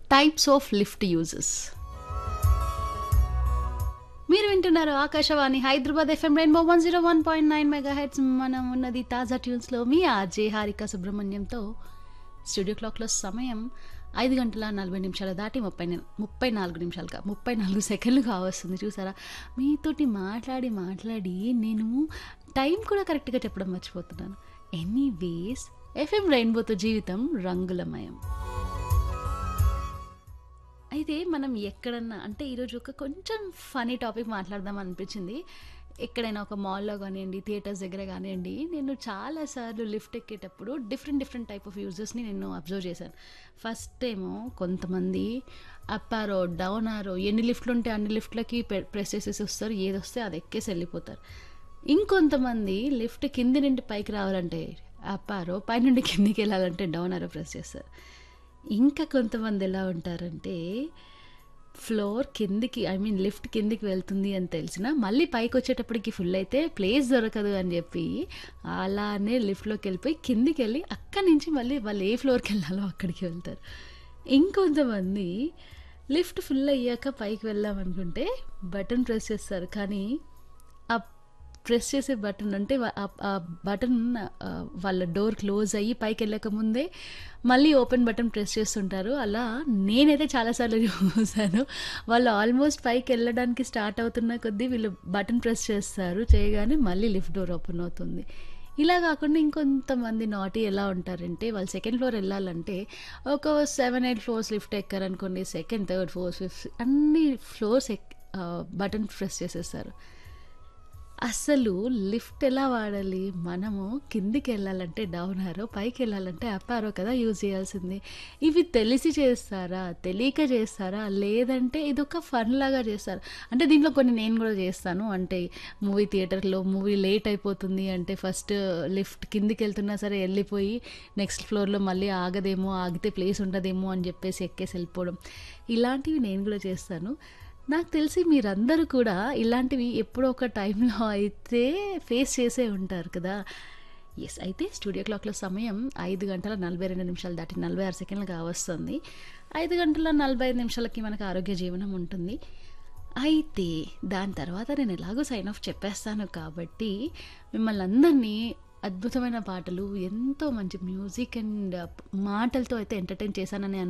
types of lift uses మీరు వింటున్నారు Akashvani Hyderabad FM rainbow one zero one point nine megahertz మనం ఉన్నది తాజా ట్యూన్స్లో మీ ఆర్జే హారిక సుబ్రహ్మణ్యంతో స్టూడియో క్లాక్లో సమయం ఐదు గంటల నలభై నిమిషాలు దాటి ముప్పై ని- ముప్పై నాలుగు నిమిషాలుగా ముప్పై నాలుగు సెకండ్లు కావస్తుంది చూసారా మీతోటి మాట్లాడి మాట్లాడి నేను టైం కూడా కరెక్ట్గా చెప్పడం మర్చిపోతున్నాను ఎనీవేస్ ఎఫ్ఎం రెయిన్బోతో జీవితం రంగులమయం అయితే మనం ఎక్కడన్నా అంటే ఈరోజు ఒక కొంచెం ఫనీ టాపిక్ మాట్లాడదాం అనిపించింది ఎక్కడైనా ఒక మాల్లో కానివ్వండి థియేటర్స్ దగ్గర కానివ్వండి నేను చాలాసార్లు లిఫ్ట్ ఎక్కేటప్పుడు డిఫరెంట్ డిఫరెంట్ టైప్ ఆఫ్ యూజర్స్ని నేను అబ్జర్వ్ చేశాను ఫస్ట్ ఏమో కొంతమంది అప్ ఆరో డౌన్ ఆరో ఎన్ని లిఫ్ట్లు ఉంటే అన్ని లిఫ్ట్లకి ప్రెస్ చేసేసి వస్తారు ఏది వస్తే అది ఎక్కేసి వెళ్ళిపోతారు ఇంకొంతమంది లిఫ్ట్ కింది నుండి పైకి రావాలంటే అప్ ఆరో పై నుండి కిందికి వెళ్ళాలంటే డౌన్ ఆరో ప్రెస్ చేస్తారు ఇంకా కొంతమంది ఎలా ఉంటారంటే ఫ్లోర్ కిందికి ఐ మీన్ లిఫ్ట్ కిందికి వెళ్తుంది అని తెలిసిన మళ్ళీ పైకి వచ్చేటప్పటికి ఫుల్ అయితే ప్లేస్ దొరకదు అని చెప్పి అలానే లిఫ్ట్లోకి వెళ్ళిపోయి కిందికి వెళ్ళి అక్కడి నుంచి మళ్ళీ వాళ్ళు ఏ ఫ్లోర్కి వెళ్ళాలో అక్కడికి వెళ్తారు ఇంకొంతమంది లిఫ్ట్ ఫుల్ అయ్యాక పైకి వెళ్దాం అనుకుంటే బటన్ ప్రెస్ చేస్తారు కానీ ఆ ప్రెస్ చేసే బటన్ అంటే వా- ఆ- ఆ బటన్ ఆ, వాళ్ళ డోర్ క్లోజ్ అయ్యి పైకి వెళ్ళక ముందే మళ్ళీ ఓపెన్ బటన్ ప్రెస్ చేస్తుంటారు అలా నేనైతే చాలాసార్లు చూసాను వాళ్ళు ఆల్మోస్ట్ పైకి వెళ్ళడానికి స్టార్ట్ అవుతున్న కొద్దీ వీళ్ళు బటన్ ప్రెస్ చేస్తారు చేయగానే మళ్ళీ లిఫ్ట్ డోర్ ఓపెన్ అవుతుంది ఇలా కాకుండా ఇంకొంతమంది నాటి ఎలా ఉంటారంటే వాళ్ళు సెకండ్ ఫ్లోర్ వెళ్ళాలంటే ఒక సెవెన్ ఎయిట్ ఫ్లోర్స్ లిఫ్ట్ ఎక్కారనుకోండి సెకండ్ థర్డ్ ఫోర్త్ ఫిఫ్త్ అన్ని ఫ్లోర్స్ ఎక్ బటన్ ప్రెస్ చేసేస్తారు అసలు లిఫ్ట్ ఎలా వాడాలి మనము కిందికి వెళ్ళాలంటే డౌన్ ఆరో పైకి వెళ్ళాలంటే అప్ ఆరో కదా యూజ్ చేయాల్సింది ఇవి తెలిసి చేస్తారా తెలియక చేస్తారా లేదంటే ఇదొక ఫన్ లాగా చేస్తారు అంటే దీంట్లో కొన్ని నేను కూడా చేస్తాను అంటే మూవీ థియేటర్లో మూవీ లేట్ అయిపోతుంది అంటే ఫస్ట్ లిఫ్ట్ కిందికి వెళ్తున్నా సరే వెళ్ళిపోయి నెక్స్ట్ ఫ్లోర్లో మళ్ళీ ఆగదేమో ఆగితే ప్లేస్ ఉండదేమో అని చెప్పేసి ఎక్కేసి వెళ్ళిపోవడం ఇలాంటివి నేను కూడా చేస్తాను నాకు తెలిసి మీరందరూ కూడా ఇలాంటివి ఎప్పుడో ఒక టైంలో అయితే ఫేస్ చేసే ఉంటారు కదా ఎస్ అయితే స్టూడియో క్లాక్లో సమయం ఐదు గంటల నలభై రెండు నిమిషాలు దాటి నలభై ఆరు సెకండ్లు కావస్తుంది ఐదు గంటల నలభై ఐదు నిమిషాలకి మనకు ఆరోగ్య జీవనం ఉంటుంది అయితే దాని తర్వాత నేను ఎలాగో సైన్ ఆఫ్ చెప్పేస్తాను కాబట్టి మిమ్మల్ని అందరినీ అద్భుతమైన పాటలు ఎంతో మంచి మ్యూజిక్ అండ్ మాటలతో అయితే ఎంటర్టైన్ చేశానని అను